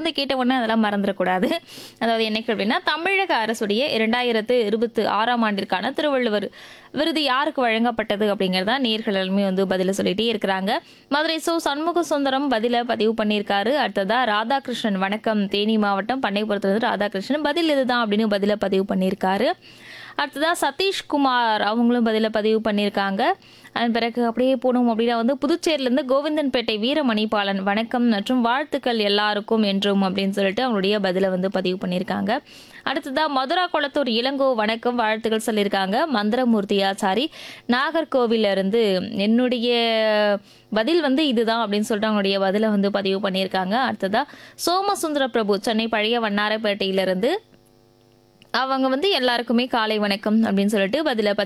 குழந்தை கேட்ட உடனே அதெல்லாம் மறந்துடக்கூடாது அதாவது என்னைக்கு அப்படின்னா தமிழக அரசுடைய இரண்டாயிரத்து இருபத்தி ஆறாம் ஆண்டிற்கான திருவள்ளுவர் விருது யாருக்கு வழங்கப்பட்டது அப்படிங்கிறதா நேர்கள் எல்லாமே வந்து பதில சொல்லிட்டே இருக்கிறாங்க மதுரை சோ சண்முக சுந்தரம் பதில பதிவு பண்ணியிருக்காரு அடுத்ததா ராதாகிருஷ்ணன் வணக்கம் தேனி மாவட்டம் பண்ணைப்புறத்துலேருந்து ராதாகிருஷ்ணன் பதில் இதுதான் அப்படின்னு பதில பதிவு பண்ணியிருக்காரு அடுத்ததா சதீஷ்குமார் அவங்களும் பதில பதிவு பண்ணியிருக்காங்க அதன் பிறகு அப்படியே போனோம் அப்படின்னா வந்து புதுச்சேரியிலேருந்து கோவிந்தன்பேட்டை வீரமணிபாலன் வணக்கம் மற்றும் வாழ்த்துக்கள் எல்லாருக்கும் என்றும் அப்படின்னு சொல்லிட்டு அவங்களுடைய பதிலை வந்து பதிவு பண்ணியிருக்காங்க அடுத்ததா மதுரா குளத்தூர் இளங்கோ வணக்கம் வாழ்த்துக்கள் சொல்லியிருக்காங்க மந்திரமூர்த்தி ஆச்சாரி நாகர்கோவில்ல இருந்து என்னுடைய பதில் வந்து இதுதான் அப்படின்னு சொல்லிட்டு அவங்களுடைய பதிலை வந்து பதிவு பண்ணியிருக்காங்க அடுத்ததா சோமசுந்தர பிரபு சென்னை பழைய வண்ணாரப்பேட்டையிலிருந்து அவங்க வந்து எல்லாருக்குமே காலை வணக்கம் அப்படின்னு சொல்லிட்டு பதில